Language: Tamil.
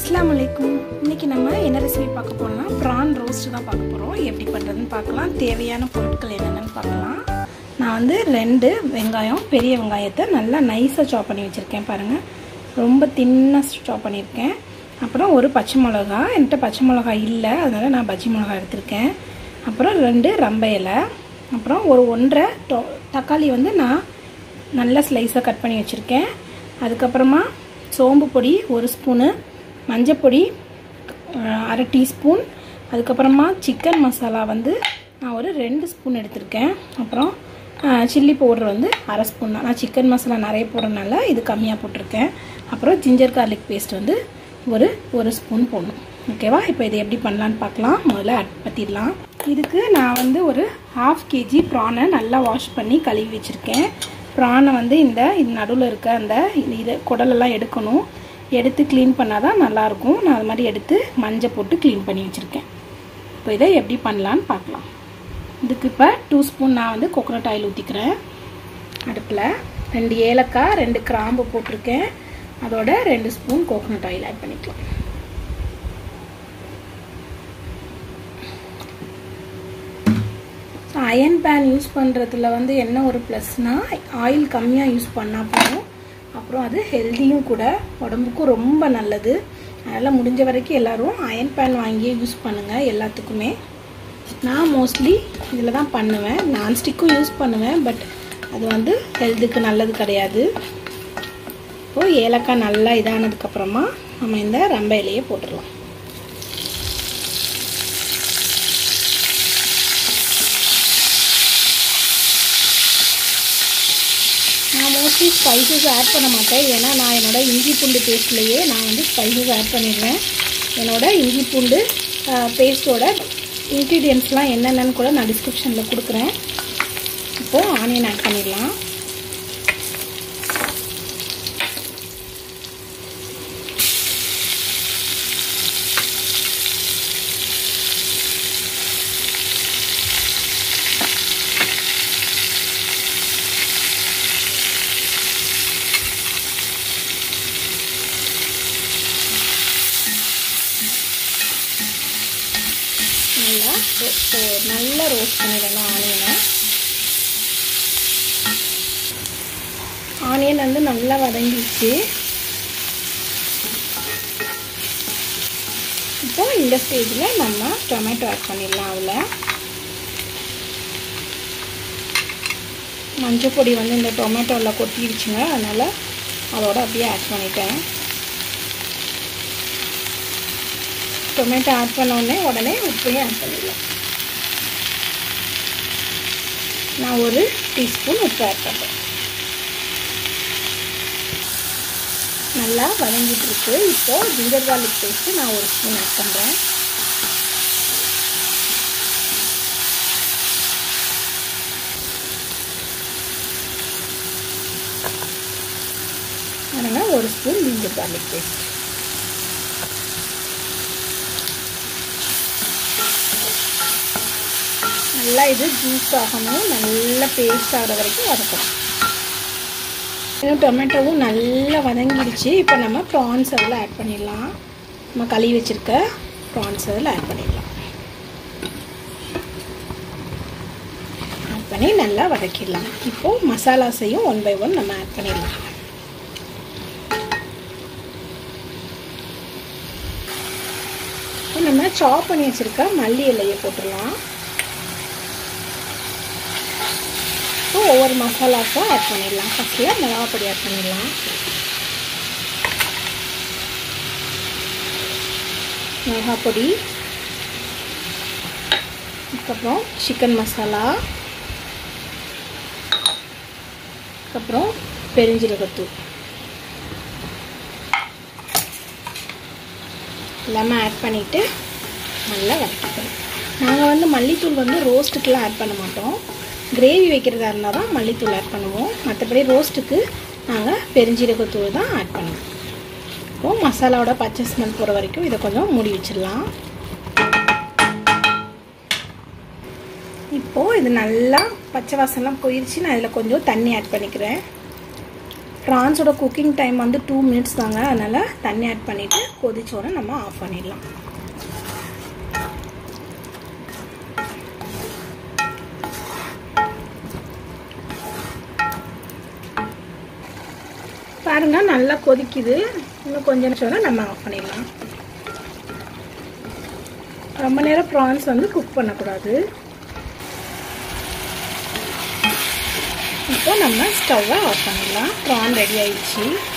அஸ்ஸலாமு அலைக்கும் இன்னைக்கு நம்ம என்ன ரெசிபி பார்க்க போறோம்னா ப்ரான் ரோஸ்ட் தான் பார்க்க போகிறோம் எப்படி பண்ணுறதுன்னு பார்க்கலாம் தேவையான பொருட்கள் என்னென்னு பார்க்கலாம் நான் வந்து ரெண்டு வெங்காயம் பெரிய வெங்காயத்தை நல்லா நைஸாக சாப் பண்ணி வச்சுருக்கேன் பாருங்கள் ரொம்ப தின்னாக சாப் பண்ணியிருக்கேன் அப்புறம் ஒரு பச்சை மிளகா என்கிட்ட பச்சை மிளகா இல்லை அதனால் நான் பஜ்ஜி மிளகா எடுத்திருக்கேன் அப்புறம் ரெண்டு ரம்ப இலை அப்புறம் ஒரு ஒன்றரை டொ தக்காளி வந்து நான் நல்லா ஸ்லைஸாக கட் பண்ணி வச்சுருக்கேன் அதுக்கப்புறமா சோம்பு பொடி ஒரு ஸ்பூனு மஞ்சப்பொடி அரை டீஸ்பூன் அதுக்கப்புறமா சிக்கன் மசாலா வந்து நான் ஒரு ரெண்டு ஸ்பூன் எடுத்திருக்கேன் அப்புறம் சில்லி பவுடர் வந்து அரை ஸ்பூன் தான் நான் சிக்கன் மசாலா நிறைய போடுறதுனால இது கம்மியாக போட்டிருக்கேன் அப்புறம் ஜிஞ்சர் கார்லிக் பேஸ்ட் வந்து ஒரு ஒரு ஸ்பூன் போடணும் ஓகேவா இப்போ இது எப்படி பண்ணலான்னு பார்க்கலாம் முதல்ல அட் பற்றிடலாம் இதுக்கு நான் வந்து ஒரு ஹாஃப் கேஜி ப்ரானை நல்லா வாஷ் பண்ணி கழுவி வச்சுருக்கேன் ப்ரானை வந்து இந்த இது நடுவில் இருக்க அந்த இது குடலெல்லாம் எடுக்கணும் எடுத்து க்ளீன் பண்ணால் தான் நல்லாயிருக்கும் நான் அது மாதிரி எடுத்து மஞ்சள் போட்டு க்ளீன் பண்ணி வச்சுருக்கேன் இப்போ இதை எப்படி பண்ணலான்னு பார்க்கலாம் இதுக்கு இப்போ டூ ஸ்பூன் நான் வந்து கோகோனட் ஆயில் ஊற்றிக்கிறேன் அடுப்பில் ரெண்டு ஏலக்காய் ரெண்டு கிராம்பு போட்டிருக்கேன் அதோட ரெண்டு ஸ்பூன் கோகோனட் ஆயில் ஆட் பண்ணிக்கலாம் அயன் பேன் யூஸ் பண்ணுறதுல வந்து என்ன ஒரு ப்ளஸ்னால் ஆயில் கம்மியாக யூஸ் பண்ணால் போதும் அப்புறம் அது ஹெல்த்தியும் கூட உடம்புக்கும் ரொம்ப நல்லது அதனால் முடிஞ்ச வரைக்கும் எல்லோரும் அயன் பேன் வாங்கியே யூஸ் பண்ணுங்கள் எல்லாத்துக்குமே நான் மோஸ்ட்லி இதில் தான் பண்ணுவேன் நான்ஸ்டிக்கும் யூஸ் பண்ணுவேன் பட் அது வந்து ஹெல்த்துக்கு நல்லது கிடையாது இப்போது ஏலக்காய் நல்லா இதானதுக்கப்புறமா நம்ம இந்த ரம்ப இலையை போட்டுடலாம் நான் மோஸ்ட்லி ஸ்பைசஸ் ஆட் பண்ண மாட்டேன் ஏன்னா நான் என்னோடய இஞ்சி பூண்டு பேஸ்ட்லேயே நான் வந்து ஸ்பைசஸ் ஆட் பண்ணிடுவேன் என்னோடய இஞ்சி பூண்டு பேஸ்ட்டோட இன்க்ரீடியன்ட்ஸ்லாம் என்னென்னு கூட நான் டிஸ்கிரிப்ஷனில் கொடுக்குறேன் இப்போது ஆனியன் ஆட் பண்ணிடலாம் நல்லா நல்லா ரோஸ்ட் பண்ணிடணும் ஆனியனை ஆனியன் வந்து நல்லா வதங்கிடுச்சு இப்போ இந்த ஸ்டேஜில் நம்ம டொமேட்டோ ஆட் பண்ணிடலாம் அதில் மஞ்சள் பொடி வந்து இந்த டொமேட்டோவில் கொட்டிடுச்சுங்க அதனால் அதோட அப்படியே ஆட் பண்ணிட்டேன் டொமேட்டோ ஆட் பண்ணோடனே உடனே உப்பையும் ஆட் பண்ணிடலாம் நான் ஒரு டீஸ்பூன் உப்பு ஆட் பண்ணுறேன் நல்லா வதங்கிட்டு இருக்கு இப்போது ஜிஞ்சர் கார்லிக் பேஸ்ட்டு நான் ஒரு ஸ்பூன் ஆட் பண்ணுறேன் அதனால் ஒரு ஸ்பூன் ஜிஞ்சர் கார்லிக் பேஸ்ட் நல்லா இது ஜூஸ் ஆகணும் நல்லா பேஸ்ட் ஆகிற வரைக்கும் வதக்கணும் இன்னும் டொமேட்டோவும் நல்லா வதங்கிடுச்சு இப்போ நம்ம ப்ரான்ஸ் அதில் ஆட் பண்ணிடலாம் நம்ம கழுவி வச்சுருக்க ப்ரான்ஸ் அதில் ஆட் பண்ணிடலாம் ஆட் பண்ணி நல்லா வதக்கிடலாம் இப்போது மசாலாஸையும் ஒன் பை ஒன் நம்ம ஆட் பண்ணிடலாம் இப்போ நம்ம சாப் பண்ணி வச்சுருக்க மல்லி இலையை போட்டுடலாம் இப்போ ஒவ்வொரு மசாலாஸும் ஆட் பண்ணிடலாம் ஃபஸ்ட்டில் மிளகாப்பொடி ஆட் பண்ணிடலாம் மிளகாப்பொடி அதுக்கப்புறம் சிக்கன் மசாலா அதுக்கப்புறம் பெருஞ்சீரகத்தூள் எல்லாமே ஆட் பண்ணிவிட்டு நல்லா வதக்கிக்கணும் நாங்கள் வந்து மல்லித்தூள் வந்து ரோஸ்ட்டுக்கெலாம் ஆட் பண்ண மாட்டோம் கிரேவி வைக்கிறதா இருந்தால் தான் மல்லித்தூள் ஆட் பண்ணுவோம் மற்றபடி ரோஸ்ட்டுக்கு நாங்கள் பெருஞ்சீரகத்தூள் தான் ஆட் பண்ணுவோம் இப்போ மசாலாவோட பச்சை ஸ்மெல் போகிற வரைக்கும் இதை கொஞ்சம் மூடி வச்சிடலாம் இப்போது இது நல்லா பச்சை வாசனைலாம் போயிடுச்சு நான் இதில் கொஞ்சம் தண்ணி ஆட் பண்ணிக்கிறேன் ப்ரான்ஸோட குக்கிங் டைம் வந்து டூ மினிட்ஸ் தாங்க அதனால் தண்ணி ஆட் பண்ணிவிட்டு கொதிச்சோட நம்ம ஆஃப் பண்ணிடலாம் பாருங்க நல்லா கொதிக்குது இன்னும் கொஞ்ச நிமிஷம் நம்ம ஆஃப் பண்ணிடலாம் ரொம்ப நேரம் ப்ரான்ஸ் வந்து குக் பண்ணக்கூடாது இப்போ நம்ம ஸ்டவ்வை ஆஃப் பண்ணிடலாம் ப்ரான் ரெடி ஆயிடுச்சு